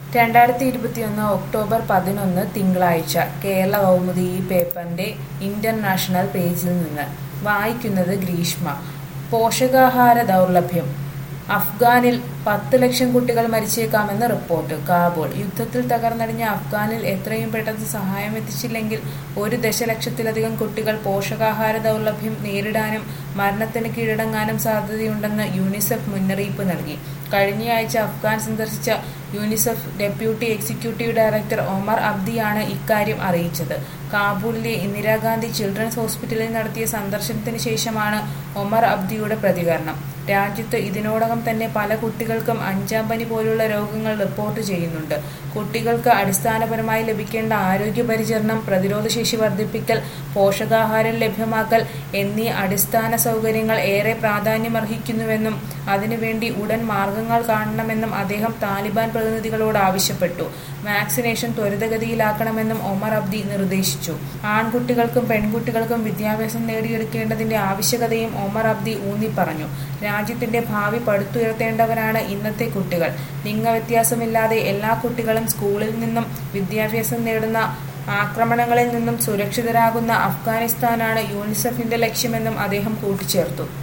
രണ്ടായിരത്തി ഇരുപത്തിയൊന്ന് ഒക്ടോബർ പതിനൊന്ന് തിങ്കളാഴ്ച കേരള കൗമുദി ഈ പേപ്പറിന്റെ ഇന്റർനാഷണൽ പേജിൽ നിന്ന് വായിക്കുന്നത് ഗ്രീഷ്മ പോഷകാഹാര ദൗർലഭ്യം അഫ്ഗാനിൽ പത്ത് ലക്ഷം കുട്ടികൾ മരിച്ചേക്കാമെന്ന് റിപ്പോർട്ട് കാബൂൾ യുദ്ധത്തിൽ തകർന്നടിഞ്ഞ അഫ്ഗാനിൽ എത്രയും പെട്ടെന്ന് സഹായം എത്തിച്ചില്ലെങ്കിൽ ഒരു ദശലക്ഷത്തിലധികം കുട്ടികൾ പോഷകാഹാര ദൗർലഭ്യം നേരിടാനും മരണത്തിന് കീഴടങ്ങാനും സാധ്യതയുണ്ടെന്ന് യൂണിസെഫ് മുന്നറിയിപ്പ് നൽകി കഴിഞ്ഞയാഴ്ച അഫ്ഗാൻ സന്ദർശിച്ച UNICEF deputy executive director Omar അബ്ദിയാണ് ഇക്കാര്യം അറിയിച്ചത് കാബൂളിലെ ഇന്ദിരാഗാന്ധി ചിൽഡ്രൻസ് ഹോസ്പിറ്റലിൽ നടത്തിയ സന്ദർശനത്തിന് ശേഷമാണ് ഒമർ അബ്ദിയുടെ പ്രതികരണം രാജ്യത്ത് ഇതിനോടകം തന്നെ പല കുട്ടികൾക്കും അഞ്ചാം പനി പോലുള്ള രോഗങ്ങൾ റിപ്പോർട്ട് ചെയ്യുന്നുണ്ട് കുട്ടികൾക്ക് അടിസ്ഥാനപരമായി ലഭിക്കേണ്ട ആരോഗ്യ പരിചരണം പ്രതിരോധശേഷി വർദ്ധിപ്പിക്കൽ പോഷകാഹാരം ലഭ്യമാക്കൽ എന്നീ അടിസ്ഥാന സൗകര്യങ്ങൾ ഏറെ പ്രാധാന്യമർഹിക്കുന്നുവെന്നും അതിനുവേണ്ടി ഉടൻ മാർഗങ്ങൾ കാണണമെന്നും അദ്ദേഹം താലിബാൻ പ്രതിനിധികളോട് ആവശ്യപ്പെട്ടു വാക്സിനേഷൻ ത്വരിതഗതിയിലാക്കണമെന്നും ഒമർ അബ്ദി നിർദ്ദേശിച്ചു ആൺകുട്ടികൾക്കും പെൺകുട്ടികൾക്കും വിദ്യാഭ്യാസം നേടിയെടുക്കേണ്ടതിന്റെ ആവശ്യകതയും ഒമർ അബ്ദി ഊന്നി പറഞ്ഞു രാജ്യത്തിന്റെ ഭാവി പടുത്തുയർത്തേണ്ടവരാണ് ഇന്നത്തെ കുട്ടികൾ ലിംഗവ്യത്യാസമില്ലാതെ എല്ലാ കുട്ടികളും സ്കൂളിൽ നിന്നും വിദ്യാഭ്യാസം നേടുന്ന ആക്രമണങ്ങളിൽ നിന്നും സുരക്ഷിതരാകുന്ന അഫ്ഗാനിസ്ഥാനാണ് യൂണിസെഫിന്റെ ലക്ഷ്യമെന്നും അദ്ദേഹം കൂട്ടിച്ചേർത്തു